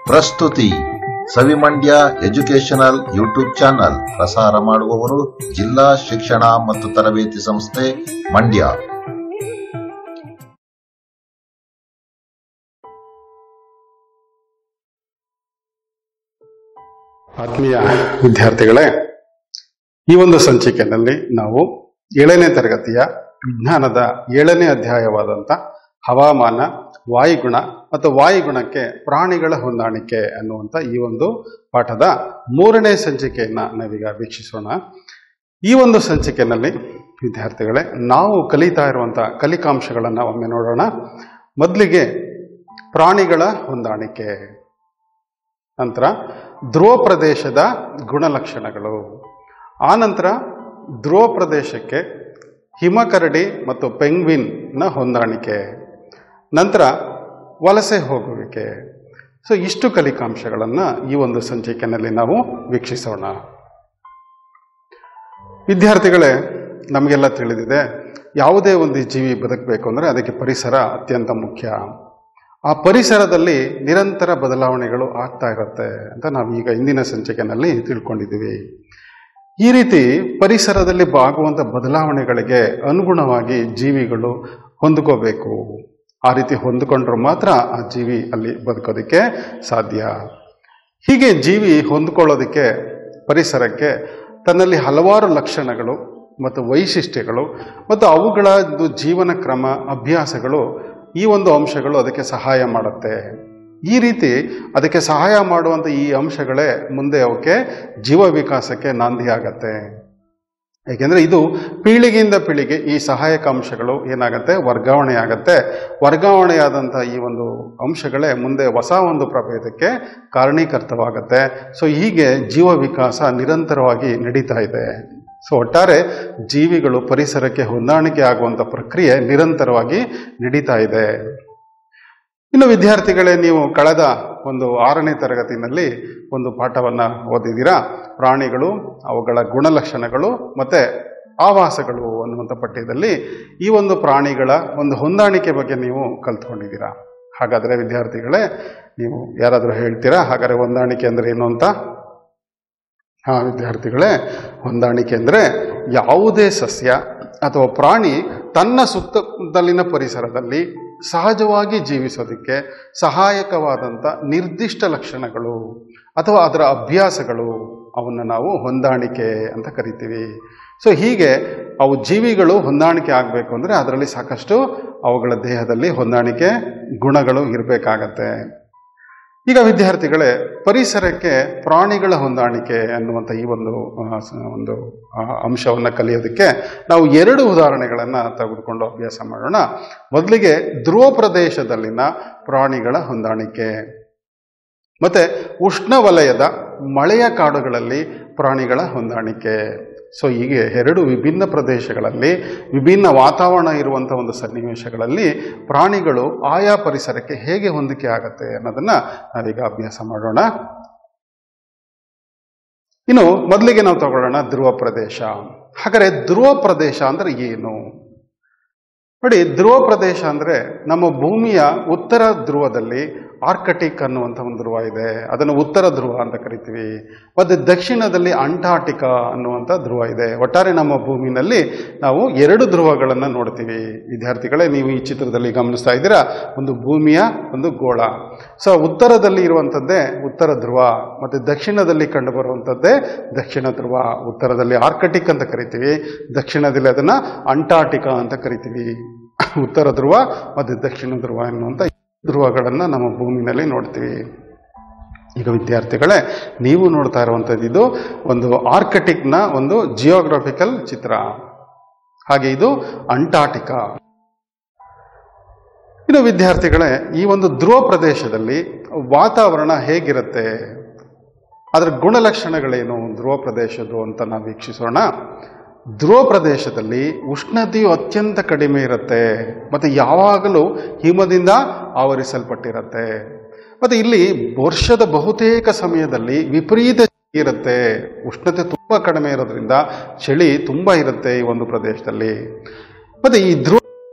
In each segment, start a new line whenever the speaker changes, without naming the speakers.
ಪ್ರಸ್ತುತಿ ಸವಿಮಂಡ್ಯ educational YouTube channel ಪ್ರಸಾರ ಮಾಡುವವರು ಜಿಲ್ಲಾ ಶಿಕ್ಷಣ ಮತ್ತು ತರಬೇತಿ ಸಂಸ್ಥೆ ಮಂಡ್ಯ
ಆತ್ಮೀಯ ವಿದ್ಯಾರ್ಥಿಗಳೇ ಈ ಒಂದು ಸಂಚಿಕೆಯಲ್ಲಿ ನಾವು ಏಳನೇ ತರಗತಿಯ ವಿಜ್ಞಾನದ ಏಳನೇ ಅಧ್ಯಾಯವಾದಂಥ ಹವಾಮಾನ ವಾಯುಗುಣ ಮತ್ತು ವಾಯುಗುಣಕ್ಕೆ ಪ್ರಾಣಿಗಳ ಹೊಂದಾಣಿಕೆ ಅನ್ನುವಂಥ ಈ ಒಂದು ಪಾಠದ ಮೂರನೇ ಸಂಚಿಕೆಯನ್ನ ನಾವೀಗ ವೀಕ್ಷಿಸೋಣ ಈ ಒಂದು ಸಂಚಿಕೆಯಲ್ಲಿ ವಿದ್ಯಾರ್ಥಿಗಳೇ ನಾವು ಕಲಿತಾ ಇರುವಂಥ ಕಲಿಕಾಂಶಗಳನ್ನು ಒಮ್ಮೆ ನೋಡೋಣ ಮೊದಲಿಗೆ ಪ್ರಾಣಿಗಳ ಹೊಂದಾಣಿಕೆ ನಂತರ ಧ್ರುವ ಪ್ರದೇಶದ ಗುಣಲಕ್ಷಣಗಳು ಆನಂತರ ಧ್ರುವ ಪ್ರದೇಶಕ್ಕೆ ಹಿಮಕರಡಿ ಮತ್ತು ಪೆಂಗ್ವಿನ್ನ ಹೊಂದಾಣಿಕೆ ನಂತರ ವಲಸೆ ಹೋಗುವಿಕೆ ಸೊ ಇಷ್ಟು ಕಲಿಕಾಂಶಗಳನ್ನು ಈ ಒಂದು ಸಂಚಿಕೆಯಲ್ಲಿ ನಾವು ವೀಕ್ಷಿಸೋಣ ವಿದ್ಯಾರ್ಥಿಗಳೇ ನಮಗೆಲ್ಲ ತಿಳಿದಿದೆ ಯಾವುದೇ ಒಂದು ಜೀವಿ ಬದುಕಬೇಕು ಅಂದರೆ ಅದಕ್ಕೆ ಪರಿಸರ ಅತ್ಯಂತ ಮುಖ್ಯ ಆ ಪರಿಸರದಲ್ಲಿ ನಿರಂತರ ಬದಲಾವಣೆಗಳು ಆಗ್ತಾ ಇರುತ್ತೆ ಅಂತ ನಾವು ಈಗ ಇಂದಿನ ಸಂಚಿಕೆಯಲ್ಲಿ ತಿಳ್ಕೊಂಡಿದ್ದೀವಿ ಈ ರೀತಿ ಪರಿಸರದಲ್ಲಿ ಆಗುವಂಥ ಬದಲಾವಣೆಗಳಿಗೆ ಅನುಗುಣವಾಗಿ ಜೀವಿಗಳು ಹೊಂದ್ಕೋಬೇಕು ಆ ರೀತಿ ಹೊಂದಿಕೊಂಡ್ರೆ ಮಾತ್ರ ಆ ಜೀವಿ ಅಲ್ಲಿ ಬದುಕೋದಕ್ಕೆ ಸಾಧ್ಯ ಹೀಗೆ ಜೀವಿ ಹೊಂದ್ಕೊಳ್ಳೋದಕ್ಕೆ ಪರಿಸರಕ್ಕೆ ತನ್ನಲ್ಲಿ ಹಲವಾರು ಲಕ್ಷಣಗಳು ಮತ್ತು ವೈಶಿಷ್ಟ್ಯಗಳು ಮತ್ತು ಅವುಗಳ ಒಂದು ಜೀವನ ಕ್ರಮ ಅಭ್ಯಾಸಗಳು ಈ ಒಂದು ಅಂಶಗಳು ಅದಕ್ಕೆ ಸಹಾಯ ಮಾಡುತ್ತೆ ಈ ರೀತಿ ಅದಕ್ಕೆ ಸಹಾಯ ಮಾಡುವಂಥ ಈ ಅಂಶಗಳೇ ಮುಂದೆ ಅವಕ್ಕೆ ಜೀವ ವಿಕಾಸಕ್ಕೆ ನಾಂದಿ ಆಗತ್ತೆ ಏಕೆಂದರೆ ಇದು ಪೀಳಿಗೆಯಿಂದ ಪೀಳಿಗೆ ಈ ಸಹಾಯಕ ಅಂಶಗಳು ಏನಾಗುತ್ತೆ ವರ್ಗಾವಣೆ ಆಗತ್ತೆ ವರ್ಗಾವಣೆಯಾದಂಥ ಈ ಒಂದು ಅಂಶಗಳೇ ಮುಂದೆ ಹೊಸ ಒಂದು ಪ್ರಭೇದಕ್ಕೆ ಕಾರಣೀಕರ್ತವಾಗತ್ತೆ ಸೊ ಹೀಗೆ ಜೀವ ವಿಕಾಸ ನಿರಂತರವಾಗಿ ನಡೀತಾ ಇದೆ ಸೊ ಒಟ್ಟಾರೆ ಜೀವಿಗಳು ಪರಿಸರಕ್ಕೆ ಹೊಂದಾಣಿಕೆ ಆಗುವಂಥ ಪ್ರಕ್ರಿಯೆ ನಿರಂತರವಾಗಿ ನಡೀತಾ ಇದೆ ಇನ್ನು ವಿದ್ಯಾರ್ಥಿಗಳೇ ನೀವು ಕಳೆದ ಒಂದು ಆರನೇ ತರಗತಿನಲ್ಲಿ ಒಂದು ಪಾಠವನ್ನ ಓದಿದ್ದೀರಾ ಪ್ರಾಣಿಗಳು ಅವುಗಳ ಗುಣಲಕ್ಷಣಗಳು ಮತ್ತೆ ಆವಾಸಗಳು ಅನ್ನುವಂಥ ಪಠ್ಯದಲ್ಲಿ ಈ ಒಂದು ಪ್ರಾಣಿಗಳ ಒಂದು ಹೊಂದಾಣಿಕೆ ಬಗ್ಗೆ ನೀವು ಕಲ್ತ್ಕೊಂಡಿದ್ದೀರಾ ಹಾಗಾದರೆ ವಿದ್ಯಾರ್ಥಿಗಳೇ ನೀವು ಯಾರಾದರೂ ಹೇಳ್ತೀರಾ ಹಾಗಾದರೆ ಹೊಂದಾಣಿಕೆ ಅಂದರೆ ಏನು ಅಂತ ಹಾ ವಿದ್ಯಾರ್ಥಿಗಳೇ ಹೊಂದಾಣಿಕೆ ಅಂದರೆ ಯಾವುದೇ ಸಸ್ಯ ಅಥವಾ ಪ್ರಾಣಿ ತನ್ನ ಸುತ್ತಮುತ್ತಲಿನ ಪರಿಸರದಲ್ಲಿ ಸಹಜವಾಗಿ ಜೀವಿಸೋದಕ್ಕೆ ಸಹಾಯಕವಾದಂಥ ನಿರ್ದಿಷ್ಟ ಲಕ್ಷಣಗಳು ಅಥವಾ ಅದರ ಅಭ್ಯಾಸಗಳು ಅವನ್ನು ನಾವು ಹೊಂದಾಣಿಕೆ ಅಂತ ಕರಿತೀವಿ ಸೊ ಹೀಗೆ ಅವು ಜೀವಿಗಳು ಹೊಂದಾಣಿಕೆ ಆಗಬೇಕು ಅಂದರೆ ಅದರಲ್ಲಿ ಸಾಕಷ್ಟು ಅವುಗಳ ದೇಹದಲ್ಲಿ ಹೊಂದಾಣಿಕೆ ಗುಣಗಳು ಇರಬೇಕಾಗತ್ತೆ ಈಗ ವಿದ್ಯಾರ್ಥಿಗಳೇ ಪರಿಸರಕ್ಕೆ ಪ್ರಾಣಿಗಳ ಹೊಂದಾಣಿಕೆ ಅನ್ನುವಂಥ ಈ ಒಂದು ಆ, ಸ- ಒಂದು ಅಂಶವನ್ನು ಕಲಿಯೋದಕ್ಕೆ ನಾವು ಎರಡು ಉದಾಹರಣೆಗಳನ್ನು ತೆಗೆದುಕೊಂಡು ಅಭ್ಯಾಸ ಮಾಡೋಣ ಮೊದಲಿಗೆ ಧ್ರುವ ಪ್ರದೇಶದಲ್ಲಿನ ಪ್ರಾಣಿಗಳ ಹೊಂದಾಣಿಕೆ ಮತ್ತೆ ಉಷ್ಣವಲಯದ ಮಳೆಯ ಕಾಡುಗಳಲ್ಲಿ ಪ್ರಾಣಿಗಳ ಹೊಂದಾಣಿಕೆ ಸೊ ಹೀಗೆ ಎರಡು ವಿಭಿನ್ನ ಪ್ರದೇಶಗಳಲ್ಲಿ ವಿಭಿನ್ನ ವಾತಾವರಣ ಇರುವಂಥ ಒಂದು ಸನ್ನಿವೇಶಗಳಲ್ಲಿ ಪ್ರಾಣಿಗಳು ಆಯಾ ಪರಿಸರಕ್ಕೆ ಹೇಗೆ ಹೊಂದಿಕೆ ಆಗತ್ತೆ ಅನ್ನೋದನ್ನ ನಾವೀಗ ಅಭ್ಯಾಸ ಮಾಡೋಣ ಇನ್ನು ಮೊದಲಿಗೆ ನಾವು ತಗೊಳ್ಳೋಣ ಧ್ರುವ ಪ್ರದೇಶ ಹಾಗಾದ್ರೆ ಧ್ರುವ ಪ್ರದೇಶ ಅಂದ್ರೆ ಏನು ನೋಡಿ ಧ್ರುವ ಪ್ರದೇಶ ಅಂದ್ರೆ ನಮ್ಮ ಭೂಮಿಯ ಉತ್ತರ ಧ್ರುವದಲ್ಲಿ ಆರ್ಕಟಿಕ್ ಅನ್ನುವಂಥ ಒಂದು ಧ್ರುವ ಇದೆ ಅದನ್ನು ಉತ್ತರ ಧ್ರುವ ಅಂತ ಕರಿತೀವಿ ಮತ್ತು ದಕ್ಷಿಣದಲ್ಲಿ ಅಂಟಾರ್ಟಿಕಾ ಅನ್ನುವಂಥ ಧ್ರುವ ಇದೆ ಒಟ್ಟಾರೆ ನಮ್ಮ ಭೂಮಿನಲ್ಲಿ ನಾವು ಎರಡು ಧ್ರುವಗಳನ್ನು ನೋಡ್ತೀವಿ ವಿದ್ಯಾರ್ಥಿಗಳೇ ನೀವು ಈ ಚಿತ್ರದಲ್ಲಿ ಗಮನಿಸ್ತಾ ಇದ್ದೀರಾ ಒಂದು ಭೂಮಿಯ ಒಂದು ಗೋಳ ಸೊ ಉತ್ತರದಲ್ಲಿ ಇರುವಂಥದ್ದೇ ಉತ್ತರ ಧ್ರುವ ಮತ್ತು ದಕ್ಷಿಣದಲ್ಲಿ ಕಂಡುಬರುವಂಥದ್ದೇ ದಕ್ಷಿಣ ಧ್ರುವ ಉತ್ತರದಲ್ಲಿ ಆರ್ಕಟಿಕ್ ಅಂತ ಕರಿತೀವಿ ದಕ್ಷಿಣದಲ್ಲಿ ಅದನ್ನ ಅಂಟಾರ್ಟಿಕಾ ಅಂತ ಕರಿತೀವಿ ಉತ್ತರ ಧ್ರುವ ಮತ್ತು ದಕ್ಷಿಣ ಧ್ರುವ ಎನ್ನುವಂಥ ಧ್ರುವಗಳನ್ನು ನಮ್ಮ ಭೂಮಿನಲ್ಲಿ ನೋಡ್ತೀವಿ ಈಗ ವಿದ್ಯಾರ್ಥಿಗಳೇ ನೀವು ನೋಡ್ತಾ ಇರುವಂಥದ್ದು ಇದು ಒಂದು ಆರ್ಕಟಿಕ್ನ ಒಂದು ಜಿಯೋಗ್ರಫಿಕಲ್ ಚಿತ್ರ ಹಾಗೆ ಇದು ಅಂಟಾರ್ಟಿಕಾ ಇನ್ನು ವಿದ್ಯಾರ್ಥಿಗಳೇ ಈ ಒಂದು ಧ್ರುವ ಪ್ರದೇಶದಲ್ಲಿ ವಾತಾವರಣ ಹೇಗಿರುತ್ತೆ ಅದರ ಗುಣಲಕ್ಷಣಗಳೇನು ಧ್ರುವ ಪ್ರದೇಶದ್ದು ಅಂತ ನಾವು ವೀಕ್ಷಿಸೋಣ ಧ್ರುವ ಪ್ರದೇಶದಲ್ಲಿ ಉಷ್ಣತೆಯು ಅತ್ಯಂತ ಕಡಿಮೆ ಇರುತ್ತೆ ಮತ್ತು ಯಾವಾಗಲೂ ಹಿಮದಿಂದ ಆವರಿಸಲ್ಪಟ್ಟಿರುತ್ತೆ ಮತ್ತು ಇಲ್ಲಿ ವರ್ಷದ ಬಹುತೇಕ ಸಮಯದಲ್ಲಿ ವಿಪರೀತ ಚಳಿ ಇರುತ್ತೆ ಉಷ್ಣತೆ ತುಂಬ ಕಡಿಮೆ ಇರೋದ್ರಿಂದ ಚಳಿ ತುಂಬ ಇರುತ್ತೆ ಈ ಒಂದು ಪ್ರದೇಶದಲ್ಲಿ ಮತ್ತು ಈ ಧ್ರುವ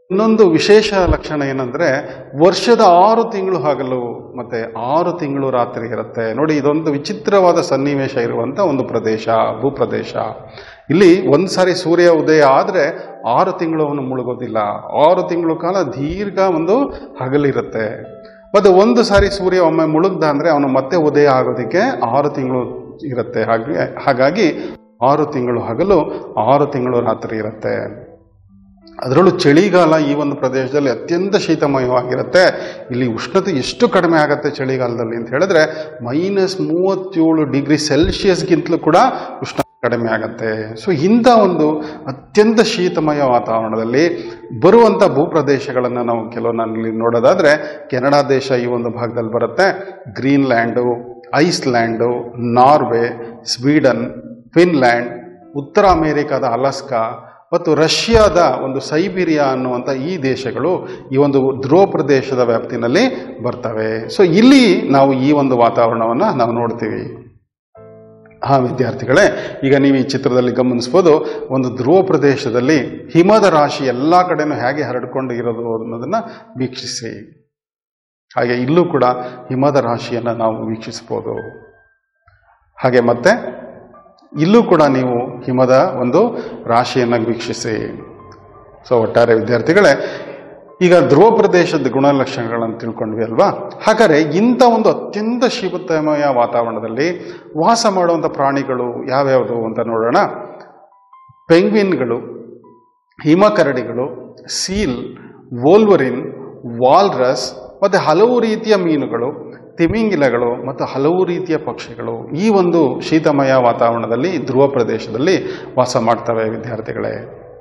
ಇನ್ನೊಂದು ವಿಶೇಷ ಲಕ್ಷಣ ಏನಂದ್ರೆ ವರ್ಷದ ಆರು ತಿಂಗಳು ಹಗಲು ಮತ್ತೆ ಆರು ತಿಂಗಳು ರಾತ್ರಿ ಇರುತ್ತೆ ನೋಡಿ ಇದೊಂದು ವಿಚಿತ್ರವಾದ ಸನ್ನಿವೇಶ ಇರುವಂತ ಒಂದು ಪ್ರದೇಶ ಭೂಪ್ರದೇಶ ಇಲ್ಲಿ ಒಂದ್ ಸಾರಿ ಸೂರ್ಯ ಉದಯ ಆದ್ರೆ ಆರು ತಿಂಗಳು ಅವನು ಮುಳುಗೋದಿಲ್ಲ ಆರು ತಿಂಗಳು ಕಾಲ ದೀರ್ಘ ಒಂದು ಹಗಲಿರುತ್ತೆ ಮತ್ತೆ ಒಂದು ಸಾರಿ ಸೂರ್ಯ ಒಮ್ಮೆ ಮುಳುಗ್ದ ಅಂದ್ರೆ ಅವನು ಮತ್ತೆ ಉದಯ ಆಗೋದಕ್ಕೆ ಆರು ತಿಂಗಳು ಇರುತ್ತೆ ಹಾಗೆ ಹಾಗಾಗಿ ಆರು ತಿಂಗಳು ಹಗಲು ಆರು ತಿಂಗಳು ರಾತ್ರಿ ಇರುತ್ತೆ ಅದರಲ್ಲೂ ಚಳಿಗಾಲ ಈ ಒಂದು ಪ್ರದೇಶದಲ್ಲಿ ಅತ್ಯಂತ ಶೀತಮಯವಾಗಿರುತ್ತೆ ಇಲ್ಲಿ ಉಷ್ಣತೆ ಎಷ್ಟು ಕಡಿಮೆ ಆಗುತ್ತೆ ಚಳಿಗಾಲದಲ್ಲಿ ಅಂತ ಹೇಳಿದ್ರೆ ಮೈನಸ್ ಮೂವತ್ತೇಳು ಡಿಗ್ರಿ ಸೆಲ್ಸಿಯಸ್ಗಿಂತಲೂ ಕೂಡ ಉಷ್ಣ ಕಡಿಮೆ ಆಗುತ್ತೆ ಸೊ ಇಂಥ ಒಂದು ಅತ್ಯಂತ ಶೀತಮಯ ವಾತಾವರಣದಲ್ಲಿ ಬರುವಂಥ ಭೂಪ್ರದೇಶಗಳನ್ನು ನಾವು ಕೆಲವನ್ನಲ್ಲಿ ನೋಡೋದಾದ್ರೆ ಕೆನಡಾ ದೇಶ ಈ ಒಂದು ಭಾಗದಲ್ಲಿ ಬರುತ್ತೆ Greenland Iceland Norway Sweden Finland ಉತ್ತರ ಅಮೆರಿಕಾದ ಅಲಸ್ಕಾ ಮತ್ತು ರಷ್ಯಾದ ಒಂದು ಸೈಬೀರಿಯಾ ಅನ್ನುವಂಥ ಈ ದೇಶಗಳು ಈ ಒಂದು ಧ್ರುವ ಪ್ರದೇಶದ ವ್ಯಾಪ್ತಿನಲ್ಲಿ ಬರ್ತವೆ ಸೊ ಇಲ್ಲಿ ನಾವು ಈ ಒಂದು ವಾತಾವರಣವನ್ನು ನಾವು ನೋಡ್ತೀವಿ ಹಾ ವಿದ್ಯಾರ್ಥಿಗಳೇ ಈಗ ನೀವು ಈ ಚಿತ್ರದಲ್ಲಿ ಗಮನಿಸ್ಬೋದು ಒಂದು ಧ್ರುವ ಪ್ರದೇಶದಲ್ಲಿ ಹಿಮದ ರಾಶಿ ಎಲ್ಲ ಕಡೆನೂ ಹೇಗೆ ಹರಡ್ಕೊಂಡು ಇರೋದು ಅನ್ನೋದನ್ನ ವೀಕ್ಷಿಸಿ ಹಾಗೆ ಇಲ್ಲೂ ಕೂಡ ಹಿಮದ ರಾಶಿಯನ್ನು ನಾವು ವೀಕ್ಷಿಸ್ಬೋದು ಹಾಗೆ ಮತ್ತೆ ಇಲ್ಲೂ ಕೂಡ ನೀವು ಹಿಮದ ಒಂದು ರಾಶಿಯನ್ನು ವೀಕ್ಷಿಸಿ ಸೊ ಒಟ್ಟಾರೆ ವಿದ್ಯಾರ್ಥಿಗಳೇ ಈಗ ಧ್ರುವ ಪ್ರದೇಶದ ಗುಣಲಕ್ಷಣಗಳನ್ನು ತಿಳ್ಕೊಂಡ್ವಿ ಅಲ್ವಾ ಹಾಗಾದ್ರೆ ಇಂಥ ಒಂದು ಅತ್ಯಂತ ಶೀತಮಯ ವಾತಾವರಣದಲ್ಲಿ ವಾಸ ಮಾಡುವಂಥ ಪ್ರಾಣಿಗಳು ಯಾವ್ಯಾವುದು ಅಂತ ನೋಡೋಣ ಪೆಂಗ್ವಿನ್ಗಳು ಹಿಮಕರಡಿಗಳು ಸೀಲ್ ವೋಲ್ವರಿನ್ ವಾಲ್ರಸ್ ಮತ್ತು ಹಲವು ರೀತಿಯ ಮೀನುಗಳು ತಿಮಿಂಗಿಲಗಳು ಮತ್ತು ಹಲವು ರೀತಿಯ ಪಕ್ಷಿಗಳು ಈ ಒಂದು ಶೀತಮಯ ವಾತಾವರಣದಲ್ಲಿ ಧ್ರುವ ಪ್ರದೇಶದಲ್ಲಿ ವಾಸ ಮಾಡ್ತವೆ ವಿದ್ಯಾರ್ಥಿಗಳೇ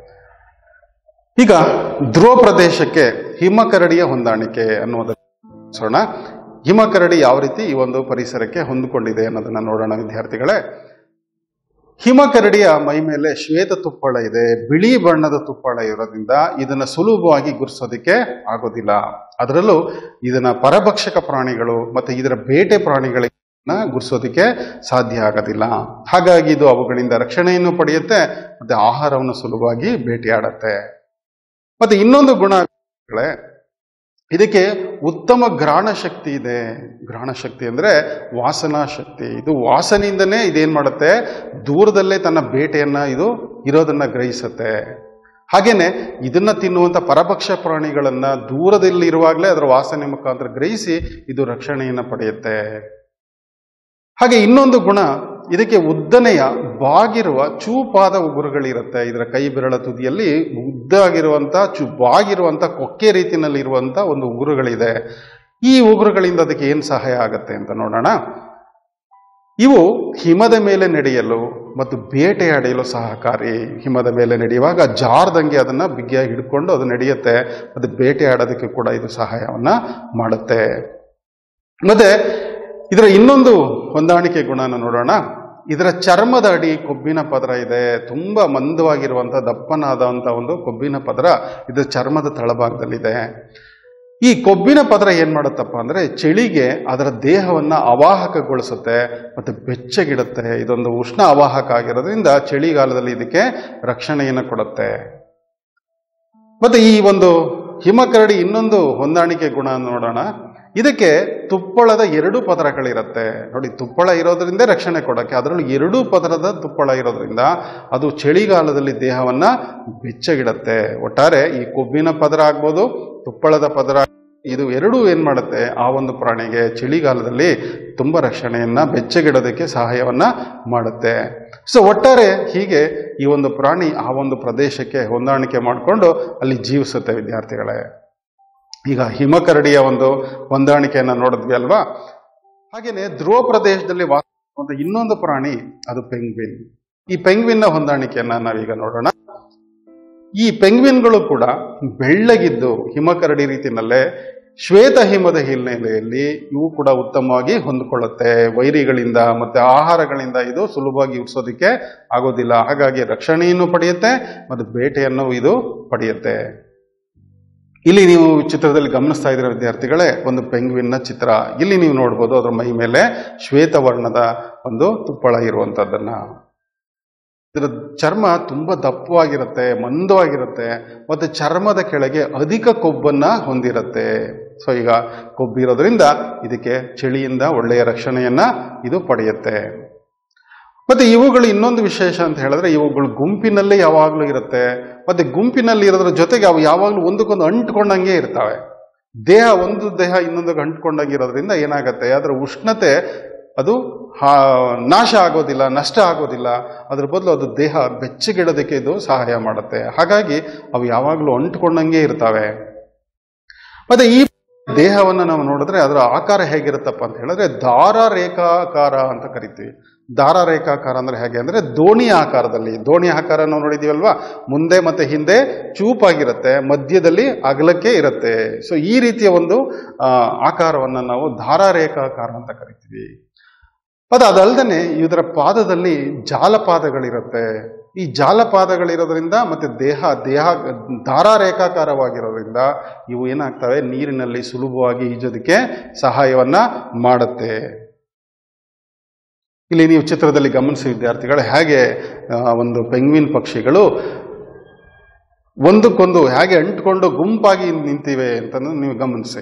ಈಗ ಧ್ರುವ ಪ್ರದೇಶಕ್ಕೆ ಹಿಮಕರಡಿಯ ಹೊಂದಾಣಿಕೆ ಅನ್ನುವುದನ್ನ ಹಿಮಕರಡಿ ಯಾವ ರೀತಿ ಈ ಒಂದು ಪರಿಸರಕ್ಕೆ ಹೊಂದಿಕೊಂಡಿದೆ ಅನ್ನೋದನ್ನ ನೋಡೋಣ ವಿದ್ಯಾರ್ಥಿಗಳೇ ಹಿಮಕರಡಿಯ ಮೈ ಮೇಲೆ ಶ್ವೇತ ತುಪ್ಪಳ ಇದೆ ಬಿಳಿ ಬಣ್ಣದ ತುಪ್ಪಳ ಇರೋದ್ರಿಂದ ಇದನ್ನ ಸುಲಭವಾಗಿ ಗುರುಸೋದಕ್ಕೆ ಆಗೋದಿಲ್ಲ ಅದರಲ್ಲೂ ಇದನ್ನ ಪರಭಕ್ಷಕ ಪ್ರಾಣಿಗಳು ಮತ್ತೆ ಇದರ ಬೇಟೆ ಪ್ರಾಣಿಗಳನ್ನ ಗುರುಸೋದಕ್ಕೆ ಸಾಧ್ಯ ಆಗೋದಿಲ್ಲ ಹಾಗಾಗಿ ಇದು ಅವುಗಳಿಂದ ರಕ್ಷಣೆಯನ್ನು ಪಡೆಯುತ್ತೆ ಮತ್ತೆ ಆಹಾರವನ್ನು ಸುಲಭವಾಗಿ ಭೇಟಿಯಾಡತ್ತೆ ಮತ್ತೆ ಇನ್ನೊಂದು ಗುಣ ಇದಕ್ಕೆ ಉತ್ತಮ ಗ್ರಾಣ ಶಕ್ತಿ ಇದೆ ಗ್ರಾಣ ಶಕ್ತಿ ಅಂದ್ರೆ ವಾಸನಾ ಶಕ್ತಿ ಇದು ವಾಸನೆಯಿಂದನೇ ಇದೇನ್ ಮಾಡುತ್ತೆ ದೂರದಲ್ಲೇ ತನ್ನ ಬೇಟೆಯನ್ನ ಇದು ಇರೋದನ್ನ ಗ್ರಹಿಸುತ್ತೆ ಹಾಗೇನೆ ಇದನ್ನ ತಿನ್ನುವಂತ ಪರಭಕ್ಷ ಪ್ರಾಣಿಗಳನ್ನ ದೂರದಲ್ಲಿ ಇರುವಾಗಲೇ ಅದರ ವಾಸನೆ ಮುಖಾಂತರ ಗ್ರಹಿಸಿ ಇದು ರಕ್ಷಣೆಯನ್ನ ಪಡೆಯುತ್ತೆ ಹಾಗೆ ಇನ್ನೊಂದು ಗುಣ ಇದಕ್ಕೆ ಉದ್ದನೆಯ ಬಾಗಿರುವ ಚೂಪಾದ ಉಗುರುಗಳಿರುತ್ತೆ ಇದರ ಕೈ ಬೆರಳ ತುದಿಯಲ್ಲಿ ಉದ್ದಾಗಿರುವಂತ ಚು ಬಾಗಿರುವಂತ ಕೊಕ್ಕೆ ರೀತಿಯಲ್ಲಿ ಇರುವಂತ ಒಂದು ಉಗುರುಗಳಿದೆ ಈ ಉಗುರುಗಳಿಂದ ಅದಕ್ಕೆ ಏನು ಸಹಾಯ ಆಗತ್ತೆ ಅಂತ ನೋಡೋಣ ಇವು ಹಿಮದ ಮೇಲೆ ನಡೆಯಲು ಮತ್ತು ಬೇಟೆಯಾಡಲು ಸಹಕಾರಿ ಹಿಮದ ಮೇಲೆ ನಡೆಯುವಾಗ ಜಾರದಂಗೆ ಅದನ್ನ ಬಿಗಿಯಾಗಿ ಹಿಡ್ಕೊಂಡು ಅದು ನಡೆಯುತ್ತೆ ಅದು ಬೇಟೆಯಾಡೋದಕ್ಕೆ ಕೂಡ ಇದು ಸಹಾಯವನ್ನ ಮಾಡುತ್ತೆ ಮತ್ತೆ ಇದರ ಇನ್ನೊಂದು ಹೊಂದಾಣಿಕೆ ಗುಣನ ನೋಡೋಣ ಇದರ ಚರ್ಮದ ಅಡಿ ಕೊಬ್ಬಿನ ಪದರ ಇದೆ ತುಂಬಾ ಮಂದವಾಗಿರುವಂತ ದಪ್ಪನಾದಂತ ಒಂದು ಕೊಬ್ಬಿನ ಪದರ ಇದರ ಚರ್ಮದ ತಳಭಾಗದಲ್ಲಿದೆ ಈ ಕೊಬ್ಬಿನ ಪದರ ಏನ್ ಮಾಡುತ್ತಪ್ಪ ಅಂದ್ರೆ ಚಳಿಗೆ ಅದರ ದೇಹವನ್ನ ಅವಾಹಕಗೊಳಿಸುತ್ತೆ ಮತ್ತೆ ಬೆಚ್ಚಗಿಡುತ್ತೆ ಇದೊಂದು ಉಷ್ಣ ಅವಾಹಕ ಆಗಿರೋದ್ರಿಂದ ಚಳಿಗಾಲದಲ್ಲಿ ಇದಕ್ಕೆ ರಕ್ಷಣೆಯನ್ನು ಕೊಡುತ್ತೆ ಮತ್ತೆ ಈ ಒಂದು ಹಿಮಕರಡಿ ಇನ್ನೊಂದು ಹೊಂದಾಣಿಕೆ ಗುಣ ನೋಡೋಣ ಇದಕ್ಕೆ ತುಪ್ಪಳದ ಎರಡು ಪದರಗಳಿರುತ್ತೆ ನೋಡಿ ತುಪ್ಪಳ ಇರೋದ್ರಿಂದ ರಕ್ಷಣೆ ಕೊಡಕ್ಕೆ ಅದರಲ್ಲೂ ಎರಡು ಪದರದ ತುಪ್ಪಳ ಇರೋದ್ರಿಂದ ಅದು ಚಳಿಗಾಲದಲ್ಲಿ ದೇಹವನ್ನ ಬೆಚ್ಚಗಿಡತ್ತೆ ಒಟ್ಟಾರೆ ಈ ಕೊಬ್ಬಿನ ಪದರ ಆಗ್ಬೋದು ತುಪ್ಪಳದ ಪದರ ಇದು ಎರಡೂ ಏನ್ ಮಾಡುತ್ತೆ ಆ ಒಂದು ಪ್ರಾಣಿಗೆ ಚಳಿಗಾಲದಲ್ಲಿ ತುಂಬಾ ರಕ್ಷಣೆಯನ್ನ ಬೆಚ್ಚಗಿಡೋದಕ್ಕೆ ಸಹಾಯವನ್ನ ಮಾಡುತ್ತೆ ಸೊ ಒಟ್ಟಾರೆ ಹೀಗೆ ಈ ಒಂದು ಪ್ರಾಣಿ ಆ ಒಂದು ಪ್ರದೇಶಕ್ಕೆ ಹೊಂದಾಣಿಕೆ ಮಾಡಿಕೊಂಡು ಅಲ್ಲಿ ಜೀವಿಸುತ್ತೆ ವಿದ್ಯಾರ್ಥಿಗಳೇ ಈಗ ಹಿಮಕರಡಿಯ ಒಂದು ಹೊಂದಾಣಿಕೆಯನ್ನ ನೋಡಿದ್ವಿ ಅಲ್ವಾ ಹಾಗೇನೆ ಧ್ರುವ ಪ್ರದೇಶದಲ್ಲಿ ವಾಸ ಮಾಡುವಂತ ಇನ್ನೊಂದು ಪ್ರಾಣಿ ಅದು ಪೆಂಗ್ವಿನ್ ಈ ಪೆಂಗ್ವಿನ್ನ ಹೊಂದಾಣಿಕೆಯನ್ನ ನಾವೀಗ ನೋಡೋಣ ಈ ಪೆಂಗ್ವಿನ್ಗಳು ಕೂಡ ಬೆಳ್ಳಗಿದ್ದು ಹಿಮಕರಡಿ ರೀತಿನಲ್ಲೇ ಶ್ವೇತ ಹಿಮದ ಹಿನ್ನೆಲೆಯಲ್ಲಿ ಇವು ಕೂಡ ಉತ್ತಮವಾಗಿ ಹೊಂದಿಕೊಳ್ಳುತ್ತೆ ವೈರಿಗಳಿಂದ ಮತ್ತೆ ಆಹಾರಗಳಿಂದ ಇದು ಸುಲಭವಾಗಿ ಉಡ್ಸೋದಕ್ಕೆ ಆಗೋದಿಲ್ಲ ಹಾಗಾಗಿ ರಕ್ಷಣೆಯನ್ನು ಪಡೆಯುತ್ತೆ ಮತ್ತು ಬೇಟೆಯನ್ನು ಇದು ಪಡೆಯುತ್ತೆ ಇಲ್ಲಿ ನೀವು ಚಿತ್ರದಲ್ಲಿ ಗಮನಿಸ್ತಾ ಇದ್ದೀರ ವಿದ್ಯಾರ್ಥಿಗಳೇ ಒಂದು ಪೆಂಗ್ವಿನ್ನ ಚಿತ್ರ ಇಲ್ಲಿ ನೀವು ನೋಡ್ಬೋದು ಅದರ ಮೈ ಮೇಲೆ ಶ್ವೇತ ವರ್ಣದ ಒಂದು ತುಪ್ಪಳ ಇರುವಂತದ್ದನ್ನ ಇದರ ಚರ್ಮ ತುಂಬ ದಪ್ಪವಾಗಿರುತ್ತೆ ಮಂದವಾಗಿರುತ್ತೆ ಮತ್ತು ಚರ್ಮದ ಕೆಳಗೆ ಅಧಿಕ ಕೊಬ್ಬನ್ನ ಹೊಂದಿರುತ್ತೆ ಸೊ ಈಗ ಕೊಬ್ಬಿರೋದ್ರಿಂದ ಇದಕ್ಕೆ ಚಳಿಯಿಂದ ಒಳ್ಳೆಯ ರಕ್ಷಣೆಯನ್ನ ಇದು ಪಡೆಯುತ್ತೆ ಮತ್ತೆ ಇವುಗಳು ಇನ್ನೊಂದು ವಿಶೇಷ ಅಂತ ಹೇಳಿದ್ರೆ ಇವುಗಳು ಗುಂಪಿನಲ್ಲೇ ಯಾವಾಗಲೂ ಇರುತ್ತೆ ಮತ್ತೆ ಗುಂಪಿನಲ್ಲಿ ಇರೋದ್ರ ಜೊತೆಗೆ ಅವು ಯಾವಾಗಲೂ ಒಂದಕ್ಕೊಂದು ಅಂಟ್ಕೊಂಡಂಗೆ ಇರ್ತವೆ ದೇಹ ಒಂದು ದೇಹ ಇನ್ನೊಂದಕ್ಕೆ ಅಂಟ್ಕೊಂಡಂಗೆ ಇರೋದ್ರಿಂದ ಏನಾಗತ್ತೆ ಅದರ ಉಷ್ಣತೆ ಅದು ಹಾ- ನಾಶ ಆಗೋದಿಲ್ಲ ನಷ್ಟ ಆಗೋದಿಲ್ಲ ಅದ್ರ ಬದಲು ಅದು ದೇಹ ಬೆಚ್ಚಗಿಡೋದಕ್ಕೆ ಇದು ಸಹಾಯ ಮಾಡುತ್ತೆ ಹಾಗಾಗಿ ಅವು ಯಾವಾಗಲೂ ಅಂಟ್ಕೊಂಡಂಗೆ ಇರ್ತವೆ ಮತ್ತೆ ಈ ದೇಹವನ್ನು ನಾವು ನೋಡಿದ್ರೆ ಅದರ ಆಕಾರ ಹೇಗಿರುತ್ತಪ್ಪ ಅಂತ ಹೇಳಿದ್ರೆ ದಾರ ರೇಖಾಕಾರ ಅಂತ ಕರಿತೀವಿ ದಾರ ರೇಖಾಕಾರ ಅಂದ್ರೆ ಹೇಗೆ ಅಂದ್ರೆ ದೋಣಿ ಆಕಾರದಲ್ಲಿ ದೋಣಿ ಆಕಾರ ನಾವು ನೋಡಿದೀವಲ್ವಾ ಮುಂದೆ ಮತ್ತೆ ಹಿಂದೆ ಚೂಪಾಗಿರುತ್ತೆ ಮಧ್ಯದಲ್ಲಿ ಅಗಲಕ್ಕೆ ಇರುತ್ತೆ ಸೊ ಈ ರೀತಿಯ ಒಂದು ಆ, ಆಕಾರವನ್ನ ನಾವು ದಾರ ರೇಖಾಕಾರ ಅಂತ ಕರಿತೀವಿ ಅದು ಅದಲ್ಲದೆ ಇದರ ಪಾದದಲ್ಲಿ ಜಾಲಪಾದಗಳಿರುತ್ತೆ ಈ ಜಾಲಪಾದಗಳಿರೋದ್ರಿಂದ ಮತ್ತೆ ದೇಹ ದೇಹ ದಾರ ರೇಖಾಕಾರವಾಗಿರೋದ್ರಿಂದ ಇವು ಏನಾಗ್ತವೆ ನೀರಿನಲ್ಲಿ ಸುಲಭವಾಗಿ ಈಜೋದಕ್ಕೆ ಸಹಾಯವನ್ನ ಮಾಡುತ್ತೆ ಇಲ್ಲಿ ನೀವು ಚಿತ್ರದಲ್ಲಿ ಗಮನಿಸಿ ವಿದ್ಯಾರ್ಥಿಗಳು ಹೇಗೆ ಆ, ಒಂದು ಪೆಂಗ್ವಿನ್ ಪಕ್ಷಿಗಳು ಒಂದಕ್ಕೊಂದು ಹೇಗೆ ಅಂಟ್ಕೊಂಡು ಗುಂಪಾಗಿ ನಿಂತಿವೆ ಅಂತಂದು ನೀವು ಗಮನಿಸಿ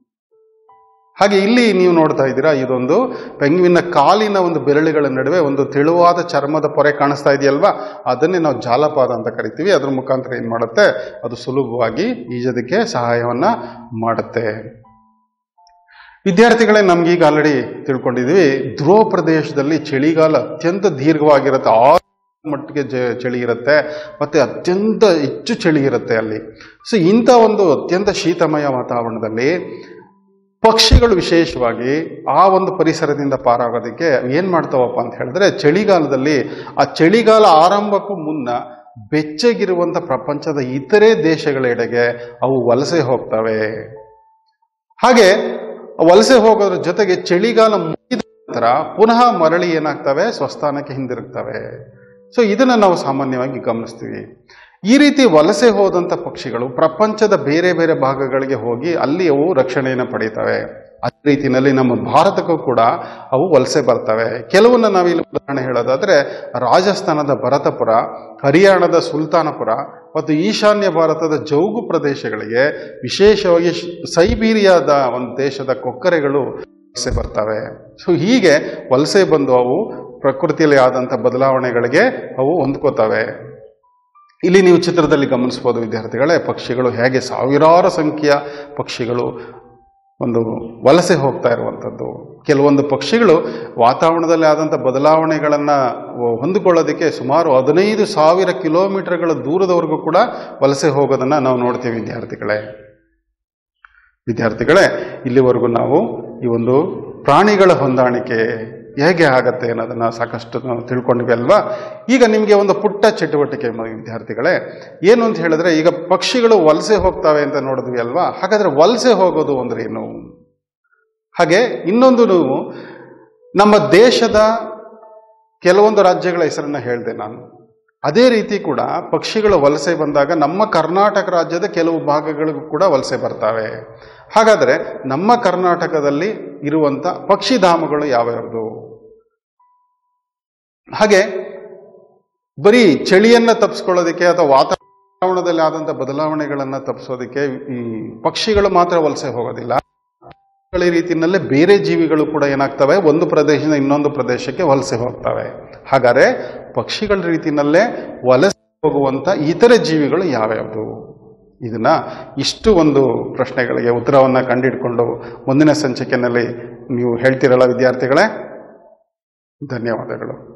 ಹಾಗೆ ಇಲ್ಲಿ ನೀವು ನೋಡ್ತಾ ಇದ್ದೀರಾ ಇದೊಂದು ಪೆಂಗ್ವಿನ್ನ ಕಾಲಿನ ಒಂದು ಬೆರಳುಗಳ ನಡುವೆ ಒಂದು ತೆಳುವಾದ ಚರ್ಮದ ಪೊರೆ ಕಾಣಿಸ್ತಾ ಇದೆಯಲ್ವಾ ಅದನ್ನೇ ನಾವು ಜಾಲಪಾದ ಅಂತ ಕರಿತೀವಿ ಅದ್ರ ಮುಖಾಂತರ ಏನ್ ಮಾಡುತ್ತೆ ಅದು ಸುಲಭವಾಗಿ ಈಜೋದಕ್ಕೆ ಸಹಾಯವನ್ನ ಮಾಡುತ್ತೆ ವಿದ್ಯಾರ್ಥಿಗಳೇ ನಮ್ಗೀಗ ಆಲ್ರೆಡಿ ತಿಳ್ಕೊಂಡಿದೀವಿ ಧ್ರುವ ಪ್ರದೇಶದಲ್ಲಿ ಚಳಿಗಾಲ ಅತ್ಯಂತ ದೀರ್ಘವಾಗಿರುತ್ತೆ ಆ ಮಟ್ಟಿಗೆ ಜ- ಚಳಿ ಇರುತ್ತೆ ಮತ್ತೆ ಅತ್ಯಂತ ಹೆಚ್ಚು ಚಳಿ ಇರುತ್ತೆ ಅಲ್ಲಿ ಸೊ ಇಂಥ ಒಂದು ಅತ್ಯಂತ ಶೀತಮಯ ವಾತಾವರಣದಲ್ಲಿ ಪಕ್ಷಿಗಳು ವಿಶೇಷವಾಗಿ ಆ ಒಂದು ಪರಿಸರದಿಂದ ಪಾರಾಗೋದಕ್ಕೆ ಏನ್ ಮಾಡ್ತಾವಪ್ಪ ಅಂತ ಹೇಳಿದ್ರೆ ಚಳಿಗಾಲದಲ್ಲಿ ಆ ಚಳಿಗಾಲ ಆರಂಭಕ್ಕೂ ಮುನ್ನ ಬೆಚ್ಚಗಿರುವಂತ ಪ್ರಪಂಚದ ಇತರೆ ದೇಶಗಳೆಡೆಗೆ ಅವು ವಲಸೆ ಹೋಗ್ತವೆ ಹಾಗೆ ವಲಸೆ ಹೋಗೋದ್ರ ಜೊತೆಗೆ ಚಳಿಗಾಲ ಮುಗಿದ ನಂತರ ಪುನಃ ಮರಳಿ ಏನಾಗ್ತವೆ ಸ್ವಸ್ಥಾನಕ್ಕೆ ಹಿಂದಿರುಗ್ತವೆ ಸೊ ಇದನ್ನ ನಾವು ಸಾಮಾನ್ಯವಾಗಿ ಗಮನಿಸ್ತೀವಿ ಈ ರೀತಿ ವಲಸೆ ಹೋದಂತ ಪಕ್ಷಿಗಳು ಪ್ರಪಂಚದ ಬೇರೆ ಬೇರೆ ಭಾಗಗಳಿಗೆ ಹೋಗಿ ಅಲ್ಲಿ ಅವು ರಕ್ಷಣೆಯನ್ನು ಪಡೀತವೆ ಅದೇ ರೀತಿಯಲ್ಲಿ ನಮ್ಮ ಭಾರತಕ್ಕೂ ಕೂಡ ಅವು ವಲಸೆ ಬರ್ತವೆ ಕೆಲವನ್ನ ನಾವಿಲ್ಲಿ ಉದಾಹರಣೆ ಹೇಳೋದಾದ್ರೆ ರಾಜಸ್ಥಾನದ ಭರತಪುರ ಹರಿಯಾಣದ ಸುಲ್ತಾನಪುರ ಮತ್ತು ಈಶಾನ್ಯ ಭಾರತದ ಜೌಗು ಪ್ರದೇಶಗಳಿಗೆ ವಿಶೇಷವಾಗಿ ಶ್- ಸೈಬೀರಿಯಾದ ಒಂದು ದೇಶದ ಕೊಕ್ಕರೆಗಳು ವಲಸೆ ಬರ್ತವೆ ಸೊ ಹೀಗೆ ವಲಸೆ ಬಂದು ಅವು ಪ್ರಕೃತಿಯಲ್ಲಿ ಆದಂಥ ಬದಲಾವಣೆಗಳಿಗೆ ಅವು ಹೊಂದ್ಕೋತವೆ ಇಲ್ಲಿ ನೀವು ಚಿತ್ರದಲ್ಲಿ ಗಮನಿಸಬಹುದು ವಿದ್ಯಾರ್ಥಿಗಳೇ ಪಕ್ಷಿಗಳು ಹೇಗೆ ಸಾವಿರಾರು ಸಂಖ್ಯೆಯ ಪಕ್ಷಿಗಳು ಒಂದು ವಲಸೆ ಹೋಗ್ತಾ ಇರುವಂಥದ್ದು ಕೆಲವೊಂದು ಪಕ್ಷಿಗಳು ವಾತಾವರಣದಲ್ಲಿ ಆದಂಥ ಬದಲಾವಣೆಗಳನ್ನು ಹೊಂದಿಕೊಳ್ಳೋದಕ್ಕೆ ಸುಮಾರು ಹದಿನೈದು ಸಾವಿರ ಕಿಲೋಮೀಟರ್ಗಳ ದೂರದವರೆಗೂ ಕೂಡ ವಲಸೆ ಹೋಗೋದನ್ನು ನಾವು ನೋಡ್ತೀವಿ ವಿದ್ಯಾರ್ಥಿಗಳೇ ವಿದ್ಯಾರ್ಥಿಗಳೇ ಇಲ್ಲಿವರೆಗೂ ನಾವು ಈ ಒಂದು ಪ್ರಾಣಿಗಳ ಹೊಂದಾಣಿಕೆ ಹೇಗೆ ಆಗತ್ತೆ ಅನ್ನೋದನ್ನ ಸಾಕಷ್ಟು ನಾವು ತಿಳ್ಕೊಂಡ್ವಿ ಅಲ್ವಾ ಈಗ ನಿಮಗೆ ಒಂದು ಪುಟ್ಟ ಚಟುವಟಿಕೆ ಮ- ವಿದ್ಯಾರ್ಥಿಗಳೇ ಏನು ಅಂತ ಹೇಳಿದ್ರೆ ಈಗ ಪಕ್ಷಿಗಳು ವಲಸೆ ಹೋಗ್ತವೆ ಅಂತ ನೋಡಿದ್ವಿ ಅಲ್ವಾ ಹಾಗಾದ್ರೆ ವಲಸೆ ಹೋಗೋದು ಅಂದ್ರೆ ಏನು ಹಾಗೆ ಇನ್ನೊಂದು ನೀವು ನಮ್ಮ ದೇಶದ ಕೆಲವೊಂದು ರಾಜ್ಯಗಳ ಹೆಸರನ್ನ ಹೇಳಿದೆ ನಾನು ಅದೇ ರೀತಿ ಕೂಡ ಪಕ್ಷಿಗಳು ವಲಸೆ ಬಂದಾಗ ನಮ್ಮ ಕರ್ನಾಟಕ ರಾಜ್ಯದ ಕೆಲವು ಭಾಗಗಳಿಗೂ ಕೂಡ ವಲಸೆ ಬರ್ತವೆ ಹಾಗಾದರೆ ನಮ್ಮ ಕರ್ನಾಟಕದಲ್ಲಿ ಇರುವಂತ ಪಕ್ಷಿಧಾಮಗಳು ಯಾವ್ಯಾವುದು ಹಾಗೆ ಬರೀ ಚಳಿಯನ್ನ ತಪ್ಪಿಸ್ಕೊಳ್ಳೋದಕ್ಕೆ ಅಥವಾ ವಾತಾವರಣದಲ್ಲಿ ಆದಂಥ ಬದಲಾವಣೆಗಳನ್ನ ತಪ್ಪಿಸೋದಕ್ಕೆ ಈ ಪಕ್ಷಿಗಳು ಮಾತ್ರ ವಲಸೆ ಹೋಗೋದಿಲ್ಲ ಈ ರೀತಿಯಲ್ಲೇ ಬೇರೆ ಜೀವಿಗಳು ಕೂಡ ಏನಾಗ್ತವೆ ಒಂದು ಪ್ರದೇಶದಿಂದ ಇನ್ನೊಂದು ಪ್ರದೇಶಕ್ಕೆ ವಲಸೆ ಹೋಗ್ತವೆ ಹಾಗಾದ್ರೆ ಪಕ್ಷಿಗಳ ರೀತಿಯಲ್ಲೇ ವಲಸೆ ಹೋಗುವಂತ ಇತರ ಜೀವಿಗಳು ಯಾವ್ಯಾವುದು ಇದನ್ನ ಇಷ್ಟು ಒಂದು ಪ್ರಶ್ನೆಗಳಿಗೆ ಉತ್ತರವನ್ನ ಕಂಡಿಡ್ಕೊಂಡು ಮುಂದಿನ ಸಂಚಿಕೆಯಲ್ಲಿ ನೀವು ಹೇಳ್ತಿರಲ್ಲ ವಿದ್ಯಾರ್ಥಿಗಳೇ ಧನ್ಯವಾದಗಳು